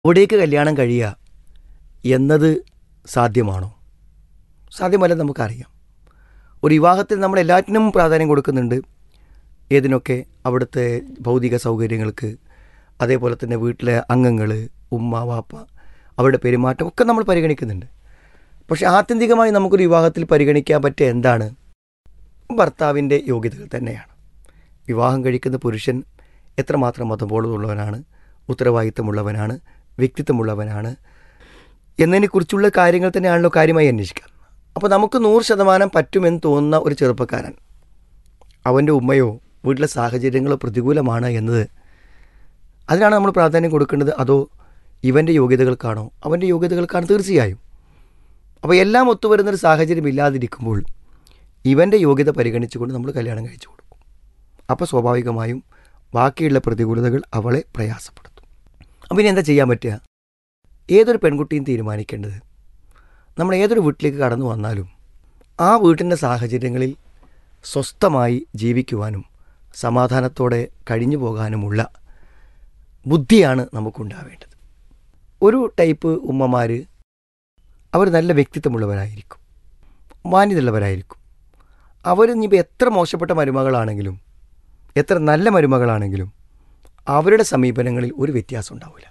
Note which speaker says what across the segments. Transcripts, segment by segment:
Speaker 1: അവിടേക്ക് കല്യാണം കഴിയുക എന്നത് സാധ്യമാണോ സാധ്യമല്ലെന്ന് നമുക്കറിയാം ഒരു വിവാഹത്തിൽ നമ്മൾ എല്ലാറ്റിനും പ്രാധാന്യം കൊടുക്കുന്നുണ്ട് ഏതിനൊക്കെ അവിടുത്തെ ഭൗതിക സൗകര്യങ്ങൾക്ക് അതേപോലെ തന്നെ വീട്ടിലെ അംഗങ്ങൾ ഉമ്മ വാപ്പ അവരുടെ പെരുമാറ്റം ഒക്കെ നമ്മൾ പരിഗണിക്കുന്നുണ്ട് പക്ഷെ ആത്യന്തികമായി നമുക്കൊരു വിവാഹത്തിൽ പരിഗണിക്കാൻ പറ്റിയ എന്താണ് ഭർത്താവിൻ്റെ യോഗ്യതകൾ തന്നെയാണ് വിവാഹം കഴിക്കുന്ന പുരുഷൻ എത്രമാത്രം മതബോധമുള്ളവനാണ് ഉത്തരവാദിത്തമുള്ളവനാണ് വ്യക്തിത്വമുള്ളവനാണ് എന്നതിനെക്കുറിച്ചുള്ള കാര്യങ്ങൾ തന്നെയാണല്ലോ കാര്യമായി അന്വേഷിക്കുക അപ്പോൾ നമുക്ക് നൂറ് ശതമാനം പറ്റുമെന്ന് തോന്നുന്ന ഒരു ചെറുപ്പക്കാരൻ അവൻ്റെ ഉമ്മയോ വീട്ടിലെ സാഹചര്യങ്ങളോ പ്രതികൂലമാണ് എന്നത് അതിനാണ് നമ്മൾ പ്രാധാന്യം കൊടുക്കേണ്ടത് അതോ ഇവൻ്റെ യോഗ്യതകൾക്കാണോ അവൻ്റെ യോഗ്യതകൾക്കാണ് തീർച്ചയായും അപ്പോൾ എല്ലാം ഒത്തുവരുന്നൊരു സാഹചര്യം ഇല്ലാതിരിക്കുമ്പോൾ ഇവൻ്റെ യോഗ്യത പരിഗണിച്ചുകൊണ്ട് നമ്മൾ കല്യാണം കഴിച്ചു കൊടുക്കും അപ്പോൾ സ്വാഭാവികമായും ബാക്കിയുള്ള പ്രതികൂലതകൾ അവളെ പ്രയാസപ്പെടുത്തും അപ്പം ഇനി എന്താ ചെയ്യാൻ പറ്റുക ഏതൊരു പെൺകുട്ടിയും തീരുമാനിക്കേണ്ടത് നമ്മൾ ഏതൊരു വീട്ടിലേക്ക് കടന്നു വന്നാലും ആ വീട്ടിൻ്റെ സാഹചര്യങ്ങളിൽ സ്വസ്ഥമായി ജീവിക്കുവാനും സമാധാനത്തോടെ കഴിഞ്ഞു പോകാനുമുള്ള ബുദ്ധിയാണ് നമുക്കുണ്ടാവേണ്ടത് ഒരു ടൈപ്പ് ഉമ്മമാർ അവർ നല്ല വ്യക്തിത്വമുള്ളവരായിരിക്കും മാന്യതയുള്ളവരായിരിക്കും അവർ ഇനിയിപ്പോൾ എത്ര മോശപ്പെട്ട മരുമകളാണെങ്കിലും എത്ര നല്ല മരുമകളാണെങ്കിലും അവരുടെ സമീപനങ്ങളിൽ ഒരു വ്യത്യാസം ഉണ്ടാവില്ല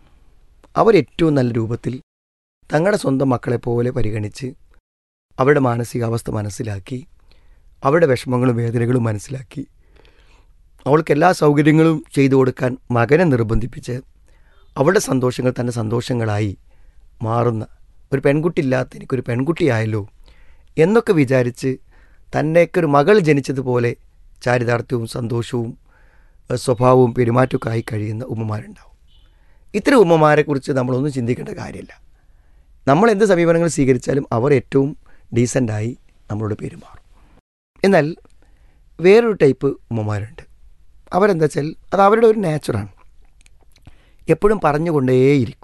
Speaker 1: അവരേറ്റവും നല്ല രൂപത്തിൽ തങ്ങളുടെ സ്വന്തം മക്കളെപ്പോലെ പരിഗണിച്ച് അവരുടെ മാനസികാവസ്ഥ മനസ്സിലാക്കി അവരുടെ വിഷമങ്ങളും വേദനകളും മനസ്സിലാക്കി അവൾക്ക് എല്ലാ സൗകര്യങ്ങളും ചെയ്തു കൊടുക്കാൻ മകനെ നിർബന്ധിപ്പിച്ച് അവളുടെ സന്തോഷങ്ങൾ തൻ്റെ സന്തോഷങ്ങളായി മാറുന്ന ഒരു പെൺകുട്ടി ഇല്ലാത്ത എനിക്കൊരു പെൺകുട്ടിയായല്ലോ എന്നൊക്കെ വിചാരിച്ച് തന്നേക്ക് ഒരു മകൾ ജനിച്ചതുപോലെ ചാരിതാർത്ഥ്യവും സന്തോഷവും സ്വഭാവവും പെരുമാറ്റമൊക്കെ ആയി കഴിയുന്ന ഉമ്മമാരുണ്ടാവും ഇത്തരം ഉമ്മമാരെക്കുറിച്ച് നമ്മളൊന്നും ചിന്തിക്കേണ്ട കാര്യമില്ല നമ്മൾ എന്ത് സമീപനങ്ങൾ സ്വീകരിച്ചാലും അവർ ഏറ്റവും ഡീസൻ്റായി നമ്മളോട് പെരുമാറും എന്നാൽ വേറൊരു ടൈപ്പ് ഉമ്മമാരുണ്ട് അവരെന്താ വെച്ചാൽ അത് അവരുടെ ഒരു നേച്ചറാണ് എപ്പോഴും പറഞ്ഞുകൊണ്ടേയിരിക്കും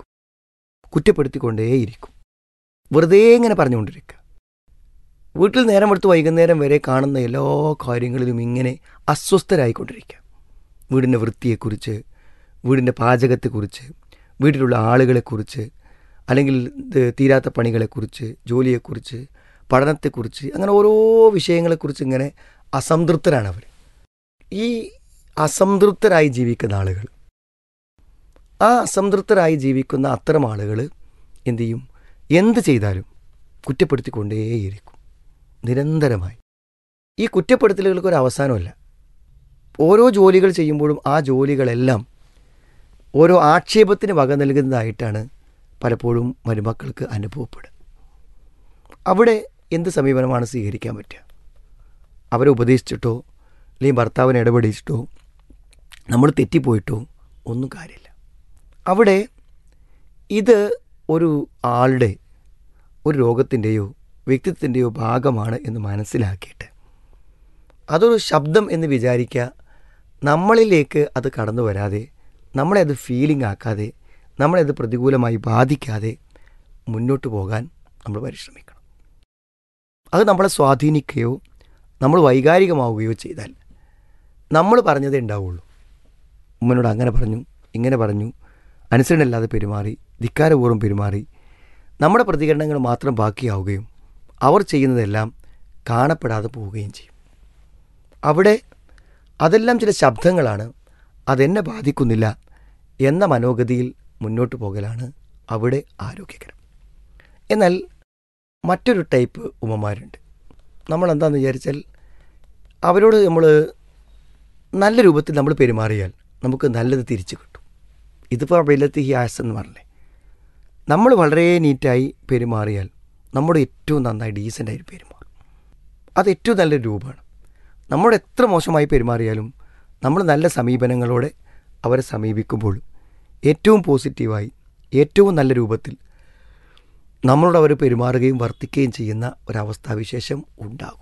Speaker 1: കുറ്റപ്പെടുത്തിക്കൊണ്ടേയിരിക്കും വെറുതെ ഇങ്ങനെ പറഞ്ഞുകൊണ്ടിരിക്കുക വീട്ടിൽ നേരം എടുത്ത് വൈകുന്നേരം വരെ കാണുന്ന എല്ലാ കാര്യങ്ങളിലും ഇങ്ങനെ അസ്വസ്ഥരായിക്കൊണ്ടിരിക്കുക വീടിൻ്റെ വൃത്തിയെക്കുറിച്ച് വീടിൻ്റെ പാചകത്തെക്കുറിച്ച് വീട്ടിലുള്ള ആളുകളെക്കുറിച്ച് അല്ലെങ്കിൽ തീരാത്ത പണികളെക്കുറിച്ച് ജോലിയെക്കുറിച്ച് പഠനത്തെക്കുറിച്ച് അങ്ങനെ ഓരോ വിഷയങ്ങളെക്കുറിച്ച് ഇങ്ങനെ അസംതൃപ്തരാണ് അവർ ഈ അസംതൃപ്തരായി ജീവിക്കുന്ന ആളുകൾ ആ അസംതൃപ്തരായി ജീവിക്കുന്ന അത്തരം ആളുകൾ എന്തു ചെയ്യും എന്ത് ചെയ്താലും കുറ്റപ്പെടുത്തിക്കൊണ്ടേയിരിക്കും നിരന്തരമായി ഈ കുറ്റപ്പെടുത്തലുകൾക്ക് ഒരു അവസാനമല്ല ഓരോ ജോലികൾ ചെയ്യുമ്പോഴും ആ ജോലികളെല്ലാം ഓരോ ആക്ഷേപത്തിന് വക നൽകുന്നതായിട്ടാണ് പലപ്പോഴും മരുമക്കൾക്ക് അനുഭവപ്പെടുക അവിടെ എന്ത് സമീപനമാണ് സ്വീകരിക്കാൻ പറ്റുക അവരെ ഉപദേശിച്ചിട്ടോ അല്ലെങ്കിൽ ഭർത്താവിനെ ഇടപെടിച്ചിട്ടോ നമ്മൾ തെറ്റിപ്പോയിട്ടോ ഒന്നും കാര്യമില്ല അവിടെ ഇത് ഒരു ആളുടെ ഒരു രോഗത്തിൻ്റെയോ വ്യക്തിത്വത്തിൻ്റെയോ ഭാഗമാണ് എന്ന് മനസ്സിലാക്കിയിട്ട് അതൊരു ശബ്ദം എന്ന് വിചാരിക്കുക നമ്മളിലേക്ക് അത് കടന്നു വരാതെ നമ്മളെ അത് ഫീലിംഗ് ആക്കാതെ നമ്മളെ അത് പ്രതികൂലമായി ബാധിക്കാതെ മുന്നോട്ട് പോകാൻ നമ്മൾ പരിശ്രമിക്കണം അത് നമ്മളെ സ്വാധീനിക്കുകയോ നമ്മൾ വൈകാരികമാവുകയോ ചെയ്താൽ നമ്മൾ പറഞ്ഞതേ ഉണ്ടാവുള്ളൂ ഉമ്മനോട് അങ്ങനെ പറഞ്ഞു ഇങ്ങനെ പറഞ്ഞു അനുസരണമില്ലാതെ പെരുമാറി ധിക്കാരപൂർവ്വം പെരുമാറി നമ്മുടെ പ്രതികരണങ്ങൾ മാത്രം ബാക്കിയാവുകയും അവർ ചെയ്യുന്നതെല്ലാം കാണപ്പെടാതെ പോവുകയും ചെയ്യും അവിടെ അതെല്ലാം ചില ശബ്ദങ്ങളാണ് അതെന്നെ ബാധിക്കുന്നില്ല എന്ന മനോഗതിയിൽ മുന്നോട്ട് പോകലാണ് അവിടെ ആരോഗ്യകരം എന്നാൽ മറ്റൊരു ടൈപ്പ് ഉമ്മമാരുണ്ട് നമ്മൾ എന്താണെന്ന് വിചാരിച്ചാൽ അവരോട് നമ്മൾ നല്ല രൂപത്തിൽ നമ്മൾ പെരുമാറിയാൽ നമുക്ക് നല്ലത് തിരിച്ചു കിട്ടും ഇതിപ്പോൾ വെല്ലത്തി ഹിയാസ് എന്ന് പറഞ്ഞേ നമ്മൾ വളരെ നീറ്റായി പെരുമാറിയാൽ നമ്മുടെ ഏറ്റവും നന്നായി ഡീസൻ്റായി പെരുമാറും അത് ഏറ്റവും നല്ലൊരു രൂപമാണ് നമ്മൾ എത്ര മോശമായി പെരുമാറിയാലും നമ്മൾ നല്ല സമീപനങ്ങളോടെ അവരെ സമീപിക്കുമ്പോൾ ഏറ്റവും പോസിറ്റീവായി ഏറ്റവും നല്ല രൂപത്തിൽ നമ്മളോട് അവർ പെരുമാറുകയും വർത്തിക്കുകയും ചെയ്യുന്ന ഒരവസ്ഥാവിശേഷം ഉണ്ടാകും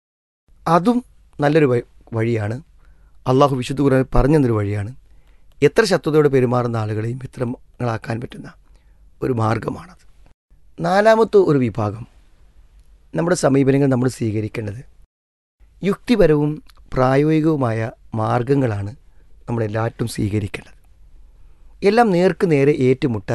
Speaker 1: അതും നല്ലൊരു വഴിയാണ് അള്ളാഹു വിശുദ്ധ ഖുർആൻ പറഞ്ഞെന്നൊരു വഴിയാണ് എത്ര ശത്രുതയോടെ പെരുമാറുന്ന ആളുകളെയും മിത്രങ്ങളാക്കാൻ പറ്റുന്ന ഒരു മാർഗമാണത് നാലാമത്തെ ഒരു വിഭാഗം നമ്മുടെ സമീപനങ്ങൾ നമ്മൾ സ്വീകരിക്കേണ്ടത് യുക്തിപരവും പ്രായോഗികവുമായ മാർഗങ്ങളാണ് നമ്മളെല്ലാറ്റും സ്വീകരിക്കേണ്ടത് എല്ലാം നേർക്ക് നേരെ ഏറ്റുമുട്ടാൻ